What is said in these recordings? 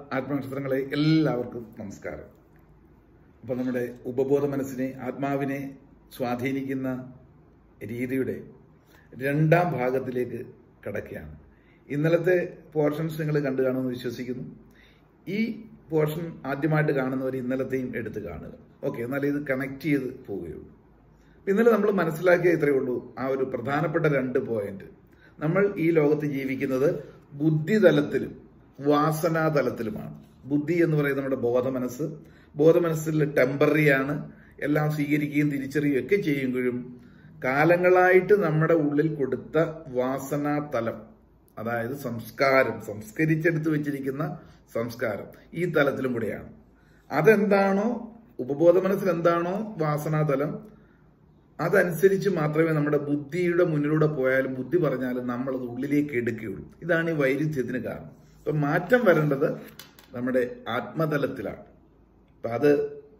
ആത്മനക്ഷത്രങ്ങളെ എല്ലാവർക്കും നമസ്കാരം അപ്പോൾ നമ്മുടെ ഉപബോധ മനസ്സിനെ ആത്മാവിനെ സ്വാധീനിക്കുന്ന രീതിയുടെ രണ്ടാം ഭാഗത്തിലേക്ക് കടക്കുകയാണ് ഇന്നലത്തെ പോർഷൻസ് നിങ്ങൾ കണ്ടു കാണുമെന്ന് വിശ്വസിക്കുന്നു ഈ പോർഷൻ ആദ്യമായിട്ട് കാണുന്നവർ ഇന്നലത്തെയും എടുത്ത് കാണുക ഓക്കെ എന്നാൽ ഇത് കണക്ട് ചെയ്ത് പോവുകയുള്ളൂ ഇന്നലെ നമ്മൾ മനസ്സിലാക്കിയ ഇത്രയേ ഉള്ളൂ ആ ഒരു പ്രധാനപ്പെട്ട രണ്ട് പോയിന്റ് നമ്മൾ ഈ ലോകത്ത് ജീവിക്കുന്നത് ബുദ്ധിതലത്തിലും വാസനാതലത്തിലുമാണ് ബുദ്ധി എന്ന് പറയുന്നത് നമ്മുടെ ബോധമനസ്സ് ബോധമനസ്സിൽ ടെമ്പററി ആണ് എല്ലാം സ്വീകരിക്കുകയും തിരിച്ചറിയുകയും ഒക്കെ ചെയ്യുമ്പോഴും കാലങ്ങളായിട്ട് നമ്മുടെ ഉള്ളിൽ കൊടുത്ത വാസനാതലം അതായത് സംസ്കാരം സംസ്കരിച്ചെടുത്ത് വെച്ചിരിക്കുന്ന സംസ്കാരം ഈ തലത്തിലും കൂടെയാണ് അതെന്താണോ ഉപബോധ മനസ്സിൽ എന്താണോ വാസനാതലം അതനുസരിച്ച് മാത്രമേ നമ്മുടെ ബുദ്ധിയുടെ മുന്നിലൂടെ പോയാലും ബുദ്ധി പറഞ്ഞാലും നമ്മൾ അത് ഉള്ളിലേക്ക് എടുക്കുകയുള്ളൂ ഇതാണ് ഈ വൈരുദ്ധ്യത്തിന് കാരണം അപ്പൊ മാറ്റം വരേണ്ടത് നമ്മുടെ ആത്മതലത്തിലാണ് അപ്പൊ അത്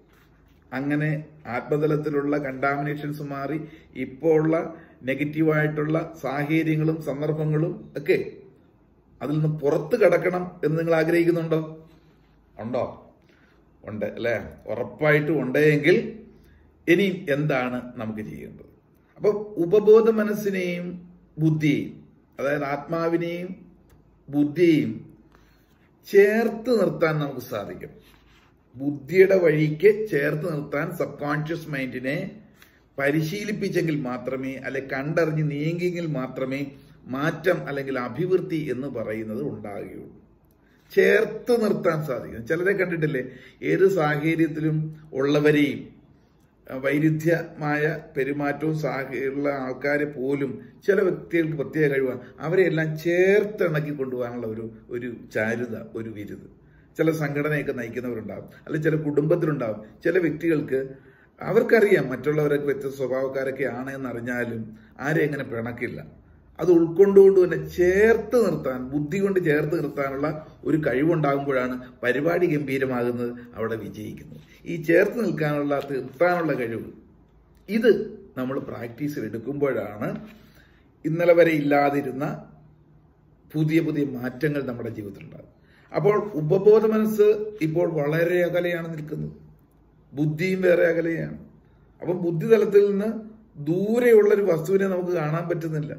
അങ്ങനെ ആത്മതലത്തിലുള്ള കണ്ടാമിനേഷൻസ് മാറി ഇപ്പോൾ ഉള്ള നെഗറ്റീവായിട്ടുള്ള സാഹചര്യങ്ങളും സന്ദർഭങ്ങളും ഒക്കെ അതിൽ നിന്ന് പുറത്ത് കടക്കണം എന്ന് നിങ്ങൾ ആഗ്രഹിക്കുന്നുണ്ടോ ഉണ്ടോ ഉണ്ട് അല്ലെ ഉറപ്പായിട്ടും ഉണ്ടെങ്കിൽ ഇനി എന്താണ് നമുക്ക് ചെയ്യേണ്ടത് അപ്പൊ ഉപബോധ മനസ്സിനെയും ബുദ്ധിയെയും അതായത് ആത്മാവിനെയും ബുദ്ധിയെയും ചേർത്ത് നിർത്താൻ നമുക്ക് സാധിക്കും ബുദ്ധിയുടെ വഴിക്ക് ചേർത്ത് നിർത്താൻ സബ് കോൺഷ്യസ് മൈൻഡിനെ പരിശീലിപ്പിച്ചെങ്കിൽ മാത്രമേ അല്ലെ കണ്ടറിഞ്ഞ് നീങ്ങിയെങ്കിൽ മാത്രമേ മാറ്റം അല്ലെങ്കിൽ അഭിവൃദ്ധി എന്ന് പറയുന്നത് ഉണ്ടാകുകയുള്ളൂ ചേർത്ത് നിർത്താൻ സാധിക്കും ചിലരെ കണ്ടിട്ടില്ലേ ഏത് സാഹചര്യത്തിലും ഉള്ളവരെയും വൈരുദ്ധ്യമായ പെരുമാറ്റവും സാഹചര്യമുള്ള ആൾക്കാരെ പോലും ചില വ്യക്തികൾക്ക് പ്രത്യേക കഴിവാണ് അവരെ എല്ലാം ചേർത്തിണക്കി കൊണ്ടുപോകാനുള്ള ഒരു ഒരു ചാരുത ഒരു വിരുത് ചില സംഘടനയൊക്കെ നയിക്കുന്നവരുണ്ടാവും അല്ലെങ്കിൽ ചില കുടുംബത്തിലുണ്ടാവും ചില വ്യക്തികൾക്ക് അവർക്കറിയാം മറ്റുള്ളവരൊക്കെ വ്യത്യസ്ത സ്വഭാവക്കാരൊക്കെ ആണ് എന്നറിഞ്ഞാലും ആരെ എങ്ങനെ പിണക്കില്ല അത് ഉൾക്കൊണ്ടുകൊണ്ട് തന്നെ ചേർത്ത് നിർത്താൻ ബുദ്ധി കൊണ്ട് ചേർത്ത് നിർത്താനുള്ള ഒരു കഴിവുണ്ടാകുമ്പോഴാണ് പരിപാടി ഗംഭീരമാകുന്നത് അവിടെ വിജയിക്കുന്നത് ഈ ചേർത്ത് നിൽക്കാനുള്ള നിർത്താനുള്ള കഴിവ് ഇത് നമ്മൾ പ്രാക്ടീസിൽ എടുക്കുമ്പോഴാണ് ഇന്നലെ വരെ ഇല്ലാതിരുന്ന പുതിയ പുതിയ മാറ്റങ്ങൾ നമ്മുടെ ജീവിതത്തിലുണ്ടാകും അപ്പോൾ ഉപബോധ മനസ്സ് ഇപ്പോൾ വളരെ അകലെയാണ് നിൽക്കുന്നത് ബുദ്ധിയും വേറെ അകലെയാണ് അപ്പം ബുദ്ധിതലത്തിൽ നിന്ന് ദൂരെയുള്ള ഒരു വസ്തുവിനെ നമുക്ക് കാണാൻ പറ്റുന്നില്ല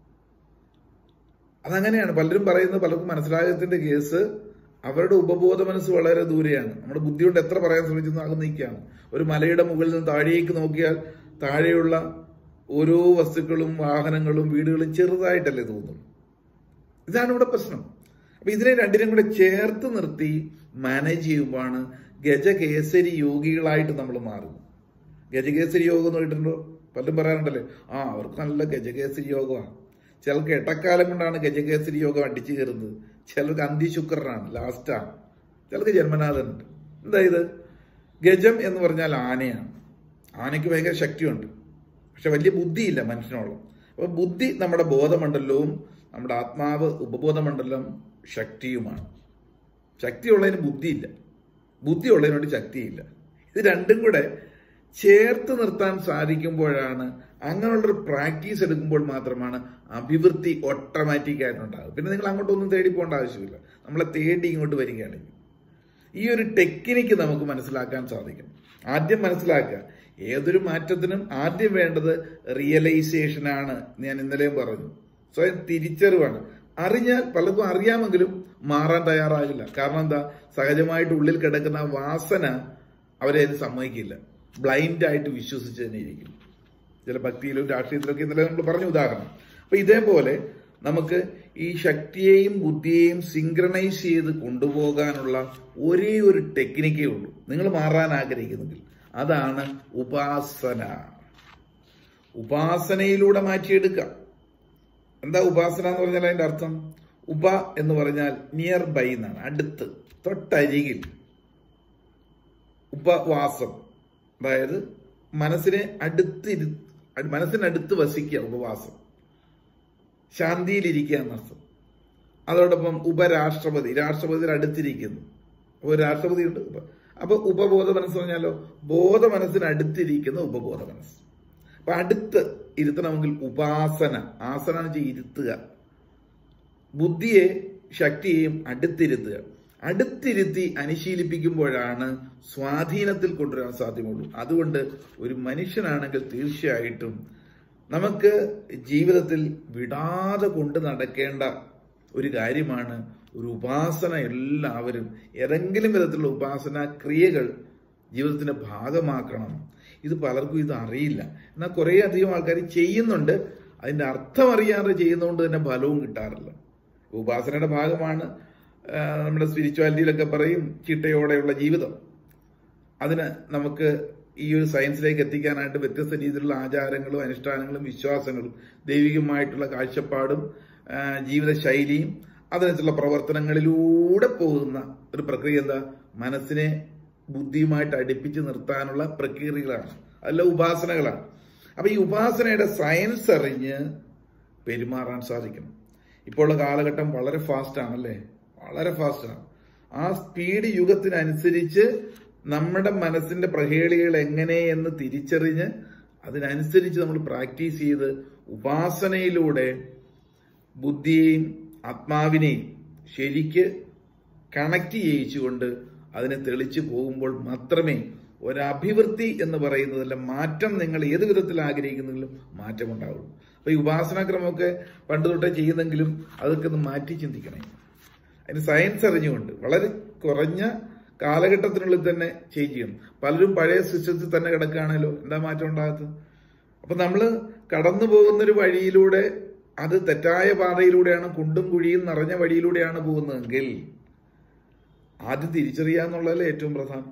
അതങ്ങനെയാണ് പലരും പറയുന്നത് പലർക്കും മനസ്സിലാകത്തിന്റെ കേസ് അവരുടെ ഉപബോധ മനസ്സ് വളരെ ദൂരെയാണ് നമ്മുടെ ബുദ്ധി കൊണ്ട് എത്ര പറയാൻ ശ്രമിച്ചു അത് നീക്കുകയാണ് ഒരു മലയുടെ മുകളിൽ നിന്ന് താഴേക്ക് നോക്കിയാൽ താഴെയുള്ള ഓരോ വസ്തുക്കളും വാഹനങ്ങളും വീടുകളും ചെറുതായിട്ടല്ലേ തോന്നും ഇതാണ് ഇവിടെ പ്രശ്നം അപ്പൊ ഇതിനെ രണ്ടിനും കൂടെ ചേർത്ത് നിർത്തി മാനേജ് ചെയ്യുമ്പോഴാണ് ഗജകേസരി യോഗികളായിട്ട് നമ്മൾ മാറുന്നത് ഗജകേസരി യോഗം എന്ന് കേട്ടിട്ടുണ്ടോ പലരും പറയാറുണ്ടല്ലേ ആ അവർക്ക് നല്ല ഗജകേസരി യോഗമാണ് ചിലർക്ക് എട്ടക്കാലം കൊണ്ടാണ് ഗജകേസരി യോഗം അടിച്ചു കയറുന്നത് ചിലർക്ക് അന്തിശുക്രനാണ് ലാസ്റ്റാണ് ചിലർക്ക് ജന്മനാഥനുണ്ട് എന്താ ഇത് ഗജം എന്ന് പറഞ്ഞാൽ ആനയാണ് ആനയ്ക്ക് ഭയങ്കര ശക്തിയുണ്ട് പക്ഷെ വലിയ ബുദ്ധിയില്ല മനുഷ്യനോളം അപ്പൊ ബുദ്ധി നമ്മുടെ ബോധമണ്ഡലവും നമ്മുടെ ആത്മാവ് ഉപബോധമണ്ഡലം ശക്തിയുമാണ് ശക്തിയുള്ളതിന് ബുദ്ധിയില്ല ബുദ്ധിയുള്ളതിനോട് ശക്തിയില്ല ഇത് രണ്ടും കൂടെ ചേർത്ത് നിർത്താൻ സാധിക്കുമ്പോഴാണ് അങ്ങനെയുള്ളൊരു പ്രാക്ടീസ് എടുക്കുമ്പോൾ മാത്രമാണ് അഭിവൃദ്ധി ഓട്ടോമാറ്റിക് ആയിട്ടുണ്ടാകും പിന്നെ നിങ്ങൾ അങ്ങോട്ടൊന്നും തേടി പോകേണ്ട ആവശ്യമില്ല നമ്മളെ തേടി ഇങ്ങോട്ട് വരികയാണെങ്കിൽ ഈ ഒരു ടെക്നിക്ക് നമുക്ക് മനസ്സിലാക്കാൻ സാധിക്കും ആദ്യം മനസ്സിലാക്കുക ഏതൊരു മാറ്റത്തിനും ആദ്യം വേണ്ടത് റിയലൈസേഷൻ ആണ് ഞാൻ ഇന്നലെയും പറഞ്ഞു സ്വയം തിരിച്ചറിവാണ് അറിഞ്ഞാൽ പലർക്കും അറിയാമെങ്കിലും മാറാൻ തയ്യാറാകില്ല കാരണം എന്താ സഹജമായിട്ട് ഉള്ളിൽ കിടക്കുന്ന വാസന അവരെ അത് സമ്മതിക്കില്ല ബ്ലൈൻഡ് ആയിട്ട് വിശ്വസിച്ച് തന്നെ ഇരിക്കും ചില ഭക്തിയിലും രാഷ്ട്രീയത്തിലൊക്കെ ഇന്നലെ നമ്മൾ പറഞ്ഞു ഉദാഹരണം അപ്പൊ ഇതേപോലെ നമുക്ക് ഈ ശക്തിയെയും ബുദ്ധിയെയും സിങ്ക്രണൈസ് ചെയ്ത് കൊണ്ടുപോകാനുള്ള ഒരേ ഒരു ടെക്നിക്കേ ഉള്ളൂ നിങ്ങൾ മാറാൻ ആഗ്രഹിക്കുന്നെങ്കിൽ അതാണ് ഉപാസന ഉപാസനയിലൂടെ മാറ്റിയെടുക്കാം എന്താ ഉപാസന എന്ന് പറഞ്ഞാൽ അതിന്റെ അർത്ഥം ഉപ എന്ന് പറഞ്ഞാൽ നിയർ ബൈ എന്നാണ് അടുത്ത് തൊട്ടരികിൽ ഉപവാസം അതായത് മനസ്സിനെ അടുത്തിരു മനസ്സിനടുത്ത് വസിക്കുക ഉപവാസം ശാന്തിയിലിരിക്കുക എന്നർത്ഥം അതോടൊപ്പം ഉപരാഷ്ട്രപതി രാഷ്ട്രപതിയുടെ അടുത്തിരിക്കുന്നു അപ്പോൾ രാഷ്ട്രപതി ഉണ്ട് അപ്പൊ ഉപബോധ മനസ്സ് പറഞ്ഞാലോ ബോധ മനസ്സിന് അടുത്തിരിക്കുന്ന ഉപബോധ മനസ്സ് അപ്പൊ അടുത്ത് ഇരുത്തണമെങ്കിൽ ഉപാസന ആസന എന്ന് വെച്ചാൽ ഇരുത്തുക ബുദ്ധിയെ ശക്തിയെയും അടുത്തിരുത്തുക അടുത്തിരുത്തി അനുശീലിപ്പിക്കുമ്പോഴാണ് സ്വാധീനത്തിൽ കൊണ്ടുവരാൻ സാധ്യമുള്ളൂ അതുകൊണ്ട് ഒരു മനുഷ്യനാണെങ്കിൽ തീർച്ചയായിട്ടും നമുക്ക് ജീവിതത്തിൽ വിടാതെ കൊണ്ട് നടക്കേണ്ട ഒരു കാര്യമാണ് ഒരു ഉപാസന എല്ലാവരും ഏതെങ്കിലും വിധത്തിലുള്ള ഉപാസന ക്രിയകൾ ജീവിതത്തിന്റെ ഭാഗമാക്കണം ഇത് പലർക്കും ഇത് അറിയില്ല എന്നാൽ കുറേ അധികം ആൾക്കാർ ചെയ്യുന്നുണ്ട് അതിന്റെ അർത്ഥം അറിയാതെ ചെയ്യുന്നതുകൊണ്ട് തന്നെ ഫലവും കിട്ടാറില്ല ഉപാസനയുടെ ഭാഗമാണ് ആ, നമ്മുടെ സ്പിരിച്വാലിറ്റിയിലൊക്കെ പറയും ചിട്ടയോടെയുള്ള ജീവിതം അതിന് നമുക്ക് ഈ ഒരു സയൻസിലേക്ക് എത്തിക്കാനായിട്ട് വ്യത്യസ്ത രീതിയിലുള്ള ആചാരങ്ങളും അനുഷ്ഠാനങ്ങളും വിശ്വാസങ്ങളും ദൈവികമായിട്ടുള്ള കാഴ്ചപ്പാടും ആ, ജീവിതശൈലിയും അതിനകത്തുള്ള പ്രവർത്തനങ്ങളിലൂടെ പോകുന്ന ഒരു പ്രക്രിയ എന്താ മനസ്സിനെ ബുദ്ധിയുമായിട്ട് അടുപ്പിച്ച് നിർത്താനുള്ള പ്രക്രിയകളാണ് അല്ല ഉപാസനകളാണ് അപ്പൊ ഈ ഉപാസനയുടെ സയൻസ് അറിഞ്ഞ് പെരുമാറാൻ സാധിക്കണം ഇപ്പോൾ ഉള്ള കാലഘട്ടം വളരെ ഫാസ്റ്റ് ആണല്ലേ വളരെ ഫാസ്റ്റാണ് ആ സ്പീഡ് യുഗത്തിനനുസരിച്ച് നമ്മുടെ മനസ്സിന്റെ പ്രഹേളികൾ എങ്ങനെ എന്ന് തിരിച്ചറിഞ്ഞ് അതിനനുസരിച്ച് നമ്മൾ പ്രാക്ടീസ് ചെയ്ത് ഉപാസനയിലൂടെ ബുദ്ധിയെയും ആത്മാവിനെയും ശരിക്ക് കണക്ട് ചെയ്യിച്ചുകൊണ്ട് അതിനെ തെളിച്ചു പോകുമ്പോൾ മാത്രമേ ഒരഭിവൃദ്ധി എന്ന് പറയുന്നതിലെ മാറ്റം നിങ്ങൾ ഏത് വിധത്തിൽ ആഗ്രഹിക്കുന്നെങ്കിലും മാറ്റമുണ്ടാവുള്ളൂ അപ്പൊ ഈ ഉപാസനാക്രമമൊക്കെ പണ്ട് തൊട്ടേ ചെയ്യുന്നെങ്കിലും അതൊക്കെ ഒന്ന് മാറ്റി ചിന്തിക്കണേ അതിന് സയൻസ് അറിഞ്ഞുകൊണ്ട് വളരെ കുറഞ്ഞ കാലഘട്ടത്തിനുള്ളിൽ തന്നെ ചേഞ്ച് ചെയ്യണം പലരും പഴയ സിസ്റ്റത്തിൽ തന്നെ കിടക്കുകയാണല്ലോ എന്താ മാറ്റം ഉണ്ടാകാത്തത് അപ്പൊ നമ്മള് കടന്നു പോകുന്നൊരു വഴിയിലൂടെ അത് തെറ്റായ പാതയിലൂടെയാണ് കുണ്ടും കുഴിയും നിറഞ്ഞ വഴിയിലൂടെയാണ് പോകുന്നതെങ്കിൽ ആദ്യം തിരിച്ചറിയാന്നുള്ളതല്ലേ ഏറ്റവും പ്രധാനം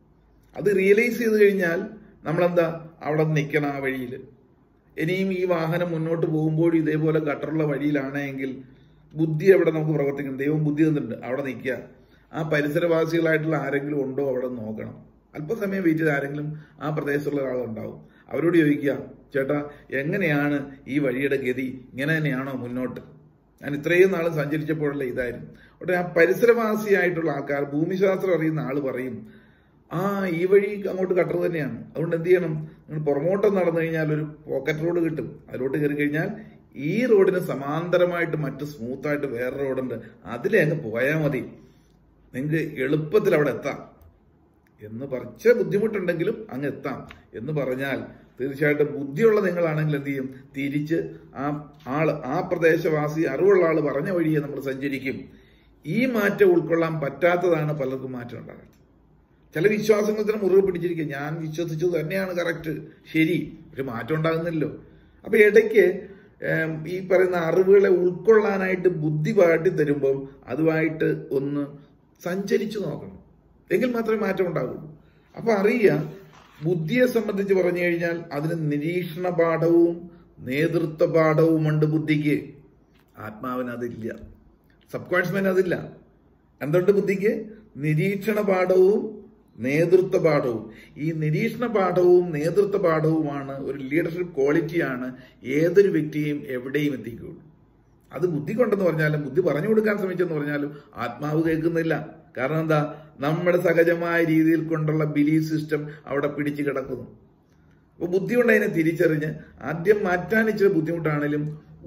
അത് റിയലൈസ് ചെയ്ത് കഴിഞ്ഞാൽ നമ്മളെന്താ അവിടെ നിൽക്കണം ആ വഴിയിൽ ഇനിയും ഈ വാഹനം മുന്നോട്ട് പോകുമ്പോഴും ഇതേപോലെ ഗട്ടറുള്ള വഴിയിലാണെങ്കിൽ ബുദ്ധി എവിടെ നമുക്ക് പ്രവർത്തിക്കണം ദൈവം ബുദ്ധി തന്നിട്ടുണ്ട് അവിടെ നിൽക്കുക ആ പരിസരവാസികളായിട്ടുള്ള ആരെങ്കിലും ഉണ്ടോ അവിടെ നോക്കണം അല്പസമയം വെയിറ്റ് ചെയ്ത് ആരെങ്കിലും ആ പ്രദേശത്തുള്ള ഒരാളുണ്ടാവും അവരോട് ചോദിക്കുക ചേട്ടാ എങ്ങനെയാണ് ഈ വഴിയുടെ ഗതി ഇങ്ങനെ തന്നെയാണോ മുന്നോട്ട് ഞാൻ ഇത്രയും നാൾ സഞ്ചരിച്ചപ്പോഴല്ലേ ഇതായിരുന്നു ഉടനെ ആ പരിസരവാസിയായിട്ടുള്ള ആൾക്കാർ ഭൂമിശാസ്ത്രം അറിയുന്ന ആൾ പറയും ആ ഈ വഴി അങ്ങോട്ട് കട്ടർ തന്നെയാണ് അതുകൊണ്ട് എന്ത് ചെയ്യണം നിങ്ങൾ പുറമോട്ടം നടന്നു കഴിഞ്ഞാൽ ഒരു പോക്കറ്റ് റോഡ് കിട്ടും അതിലോട്ട് കയറി കഴിഞ്ഞാൽ ഈ റോഡിന് സമാന്തരമായിട്ട് മറ്റ് സ്മൂത്തായിട്ട് വേറെ റോഡുണ്ട് അതിലെ അങ്ങ് പോയാൽ മതി നിങ്ങൾക്ക് എളുപ്പത്തിൽ അവിടെ എത്താം എന്ന് കുറച്ച് ബുദ്ധിമുട്ടുണ്ടെങ്കിലും അങ്ങ് എത്താം എന്ന് പറഞ്ഞാൽ തീർച്ചയായിട്ടും ബുദ്ധിയുള്ള നിങ്ങളാണെങ്കിൽ എന്ത് ചെയ്യും തിരിച്ച് ആ ആള് ആ പ്രദേശവാസി അറിവുള്ള ആള് പറഞ്ഞ വഴിയെ നമ്മൾ സഞ്ചരിക്കും ഈ മാറ്റം ഉൾക്കൊള്ളാൻ പറ്റാത്തതാണ് പലർക്കും മാറ്റം ഉണ്ടാകുന്നത് ചില വിശ്വാസങ്ങൾ തന്നെ മുറുകെ പിടിച്ചിരിക്കുക ഞാൻ വിശ്വസിച്ചത് തന്നെയാണ് കറക്റ്റ് ശരി ഒരു മാറ്റം ഉണ്ടാകുന്നില്ലല്ലോ അപ്പൊ ഇടയ്ക്ക് ഏം, ഈ പറയുന്ന അറിവുകളെ ഉൾക്കൊള്ളാനായിട്ട് ബുദ്ധി പാട്ടി തരുമ്പം അതുമായിട്ട് ഒന്ന് സഞ്ചരിച്ചു നോക്കണം എങ്കിൽ മാത്രമേ മാറ്റം ഉണ്ടാകുള്ളൂ അപ്പൊ അറിയുക ബുദ്ധിയെ സംബന്ധിച്ച് പറഞ്ഞു കഴിഞ്ഞാൽ അതിന് നിരീക്ഷണ പാഠവും നേതൃത്വ പാഠവുമുണ്ട് ബുദ്ധിക്ക് ആത്മാവിന് അതില്ല സബ് കോൺഷ്യസ്മൈൻ അതില്ല എന്തുണ്ട് ബുദ്ധിക്ക് നിരീക്ഷണ പാഠവും നേതൃത്വ പാഠവും ഈ നിരീക്ഷണ പാഠവും നേതൃത്വ പാഠവുമാണ് ഒരു ലീഡർഷിപ്പ് ക്വാളിറ്റിയാണ് ഏതൊരു വ്യക്തിയെയും എവിടെയും എത്തിക്കുകയുള്ളൂ അത് ബുദ്ധി കൊണ്ടെന്ന് പറഞ്ഞാലും ബുദ്ധി പറഞ്ഞു കൊടുക്കാൻ ശ്രമിച്ചെന്ന് പറഞ്ഞാലും ആത്മാവ് കേൾക്കുന്നില്ല കാരണം എന്താ നമ്മുടെ സഹജമായ രീതിയിൽ കൊണ്ടുള്ള ബിലീഫ് സിസ്റ്റം അവിടെ പിടിച്ചു കിടക്കുന്നു അപ്പൊ ബുദ്ധി കൊണ്ട് അതിനെ തിരിച്ചറിഞ്ഞ് ആദ്യം മാറ്റാൻ ഇച്ചിരി ബുദ്ധിമുട്ടാണെങ്കിലും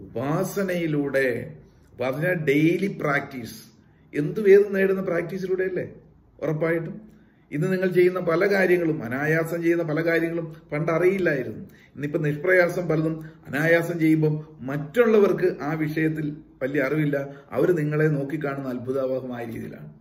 ഉപാസനയിലൂടെ ഉപാസന ഡെയിലി പ്രാക്ടീസ് എന്ത് വേദം നേടുന്ന പ്രാക്ടീസിലൂടെ അല്ലേ ഉറപ്പായിട്ടും ഇന്ന് നിങ്ങൾ ചെയ്യുന്ന പല കാര്യങ്ങളും അനായാസം ചെയ്യുന്ന പല കാര്യങ്ങളും പണ്ട് അറിയില്ലായിരുന്നു ഇന്നിപ്പോ നിഷ്പ്രയാസം പലതും അനായാസം ചെയ്യുമ്പം മറ്റുള്ളവർക്ക് ആ വിഷയത്തിൽ വലിയ അറിവില്ല അവർ നിങ്ങളെ നോക്കിക്കാണുന്ന അത്ഭുതാവഹമായ രീതിയിലാണ്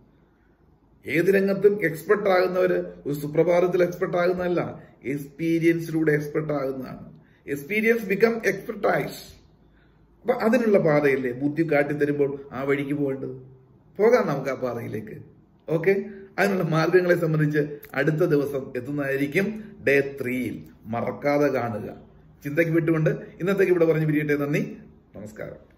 ഏത് രംഗത്തും എക്സ്പെർട്ട് ആകുന്നവര് ഒരു സുപ്രഭാതത്തിൽ എക്സ്പെർട്ട് ആകുന്നതല്ല എക്സ്പീരിയൻസിലൂടെ എക്സ്പെർട്ട് ആകുന്നതാണ് എക്സ്പീരിയൻസ് ബിക്കം എക്സ്പെർട്ടൈസ് അപ്പൊ അതിനുള്ള പാതയല്ലേ ബുദ്ധി കാട്ടിത്തരുമ്പോൾ ആ വഴിക്ക് പോകേണ്ടത് പോകാം നമുക്ക് ആ പാതയിലേക്ക് ഓക്കെ അതിനുള്ള മാർഗങ്ങളെ സംബന്ധിച്ച് അടുത്ത ദിവസം എത്തുന്നതായിരിക്കും ഡേ ത്രീയിൽ മറക്കാതെ കാണുക ചിന്തയ്ക്ക് വിട്ടുകൊണ്ട് ഇന്നത്തേക്ക് ഇവിടെ പറഞ്ഞു പിരിയട്ടെ നന്ദി നമസ്കാരം